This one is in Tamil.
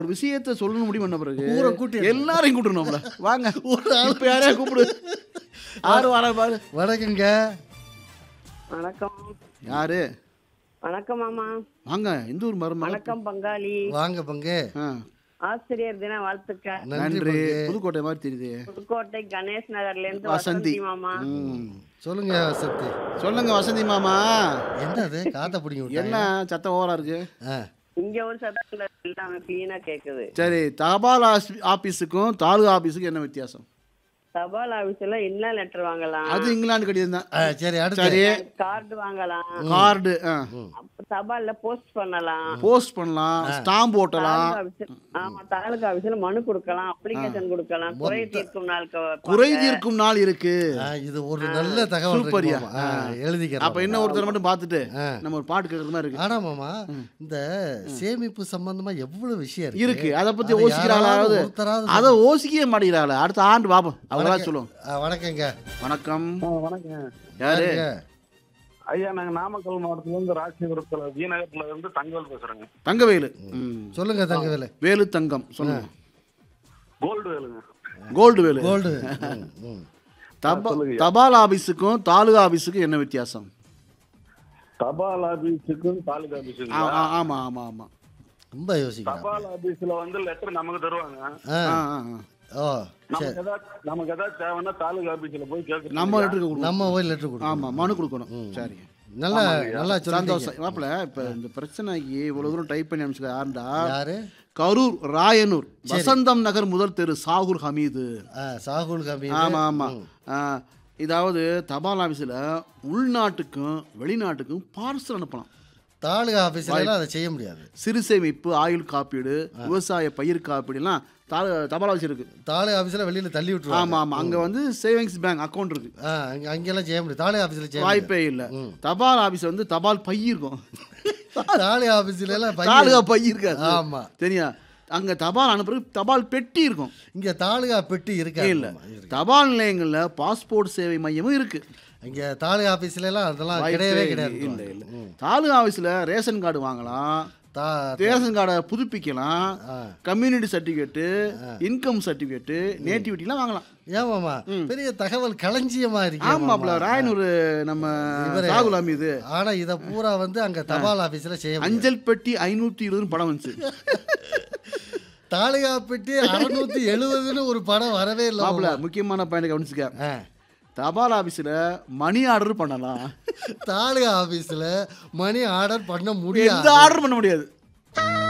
ஒரு விஷயத்த சொல்லணும் முடிவு பண்ண பிறகு ஊரை கூட்டி எல்லாரையும் கூட்டணும்ல வாங்க இப்ப யாரையா கூப்பிடு யாரு வரா பாரு வணக்கங்க வணக்கம் யாரு வணக்கம் மாமா வாங்க எந்த ஊர் மரம் வணக்கம் பங்காளி வாங்க பங்கு ஆசிரியர் தின வாழ்த்துக்கள் நன்றி நன்றி பங்கு புதுக்கோட்டை மாதிரி தெரியுது புதுக்கோட்டை கணேஷ் நகர்ல இருந்து வசந்தி. வசந்தி மாமா ம். சொல்லுங்க சக்தி சொல்லுங்க வசந்தி மாமா என்னது காத்த பிடிங்க என்ன விட்டாங்க சத்தம் ஓவரா இருக்கு ஆ, இங்க ஒரு சத்தம் இல்லாம கிளீனா கேக்குது சரி தபால் ஆஸ்- ஆபீஸுக்கும் தாலுகா ஆபீஸுக்கும் என்ன வித்தியாசம் தபால் ஆபீஸ்ல என்ன லெட்டர் வாங்கலாம் அது இங்கிலாந்து கடிதம் தான் ஆ, சரி அடுத்து சரி கார்டு வாங்கலாம் கார்டு அப்ப தபால்ல போஸ்ட் பண்ணலாம் போஸ்ட் பண்ணலாம் ஸ்டாம்ப் ஓட்டலாம் தாலுகா ஆபீஸ்ல- ஆமா தாலுகா ஆபீஸ்ல மனு கொடுக்கலாம் அப்ளிகேஷன் கொடுக்கலாம் குறை தீர்க்கும் நாள் க- குறை தீர்க்கும் நாள் இருக்கு ஆ, இது ஒரு நல்ல தகவல் இருக்கு சூப்பர்யா. மாமா. ஆ, எழுதிக்கிறேன் அப்ப என்ன ஒருத்தர் மட்டும் பார்த்துட்டு ஆ. நம்ம ஒரு பாட்டு கேட்கற மாதிரி இருக்கு ஆனா மாமா இந்த சேமிப்பு சம்பந்தமா எவ்வளவு விஷயம் இருக்கு இருக்கு அதை பத்தி அதை யோசிக்கிறாளாவது யாராவது ஒருத்தராவது அதை யோசிக்கவே மாட்டேங்கிறாள் அடுத்த ஆண்டு பாப்போம் அவங்களா சொல்லுவோம் ஆ, வணக்கங்க வணக்கம் வணக்கம் யாரு யாருங்க? ஐயா நாங்க நாமக்கல் மாவட்டத்துல இருந்து ராசிபுரத்துல வீநகர்ல இருந்து தங்கவேல் பேசுறேங்க தங்கவேலு ம். சொல்லுங்க தங்கவேலு வேலு தங்கம் சொல்லுங்க கோல்டு வேலுங்க கோல்டு வேலு கோல்டு தபா தபால் ஆபீஸுக்கும் தாலுகா ஆபீஸுக்கும் என்ன வித்தியாசம் தபால் ஆபீஸுக்கும் தாலுகா ஆ, ஆபீஸுக்கும் ஆ, ஆமா ஆமா ஆமா ரொம்ப யோசிக்கலாம் தபால் ஆபீஸ்ல வந்து லெட்டர் நமக்கு தருவாங்க ஆ, ஆ, ஆ, ஆ. ஓ சரி நமக்கு ஏதாவது நமக்கு ஏதாவது தேவைன்னா தாலுகா ஆபீஸ்ல போய் கேட்க நம்ம லெட்டருக்கு கொடுக்கணும் நம்ம போய் லெட்டர் கொடுக்கணும் ஆமா மனு கொடுக்கணும் சரி நல்லா நல்லா சொல்லுங்க சந்தோஷம் மாப்பிள இப்ப இந்த பிரச்சனைக்கு இவ்வளவு தூரம் டைப் பண்ணி அனுப்பிச்சு யாருண்டா யாரு கரூர் ராயனூர் வசந்தம் நகர் முதல் தெரு சாகுர் ஹமீது ஆ, சாகுல் கபீர் ஆமா ஆமா ஆ, இதாவது தபால் ஆபீஸ்ல உள்நாட்டுக்கும் வெளிநாட்டுக்கும் பார்சல் அனுப்பலாம் தாலுகா ஆபீஸ்ல எல்லாம் அதை செய்ய முடியாது சிறு சேமிப்பு ஆயுள் காப்பீடு விவசாய பயிர் காப்பீடுலாம் தா- தபால் ஆபீஸ் இருக்கு தாலுகா ஆபீஸ்ல வெளியில தள்ளி விட்டுருவாங்க ஆமா ஆமா அங்க வந்து சேவிங்ஸ் பேங்க் அக்கௌண்ட் இருக்கு ஆ, அங்க அங்கெல்லாம் செய்ய முடியாது தாலுகா ஆபீஸ்ல செய்ய முடியாது வாய்ப்பே இல்ல தபால் ஆபீஸ் வந்து தபால் பை இருக்கும் தாலுகா ஆபீஸ்ல எல்லாம் பையன் தாலுகா பை இருக்காது ஆமா தெரியா அங்க தபால் அனுப்புறது தபால் பெட்டி இருக்கும் இங்க தாலுகா பெட்டி இருக்கா இல்ல தபால் நிலையங்கள்ல பாஸ்போர்ட் சேவை மையமும் இருக்கு இங்க தாலுகா ஆபீஸ்ல எல்லாம் அதெல்லாம் வாய்ப்பே கிடையவே இல்ல, கிடையாது இல்ல இல்ல தாலுகா ஆபீஸ்ல ரேஷன் கார்டு வாங்கலாம் தா ரேஷன் கார்டை புதுப்பிக்கலாம் ஆ. கம்யூனிட்டி சர்டிஃபிகேட்டு இன்கம் சர்டிஃபிகேட்டு நேட்டிவிட்டிலாம் வாங்கலாம் ஏமாமா பெரிய தகவல் களஞ்சியமா இருக்கு ஆமாப்ல ராயனூர் நம்ம ராகுல் அமீது ஆனா இத பூரா வந்து அங்க தபால் ஆபீஸ்ல செய்ய முடியாது. அஞ்சல் பெட்டி ஐநூத்தி இருபது படம் வந்துச்சு தாலுகா பெட்டி அறுநூத்தி எழுபதுன்னு ஒரு படம் வரவே இல்லை மாப்பிள முக்கியமான பாயிண்ட் கவனிச்சுக்க ஆ. தபால் ஆபீஸ்ல மணி ஆர்டர் பண்ணலாம் தாலுகா ஆபீஸ்ல மணி ஆர்டர் பண்ண எந்த முடியாது ஆர்டர் பண்ண முடியாது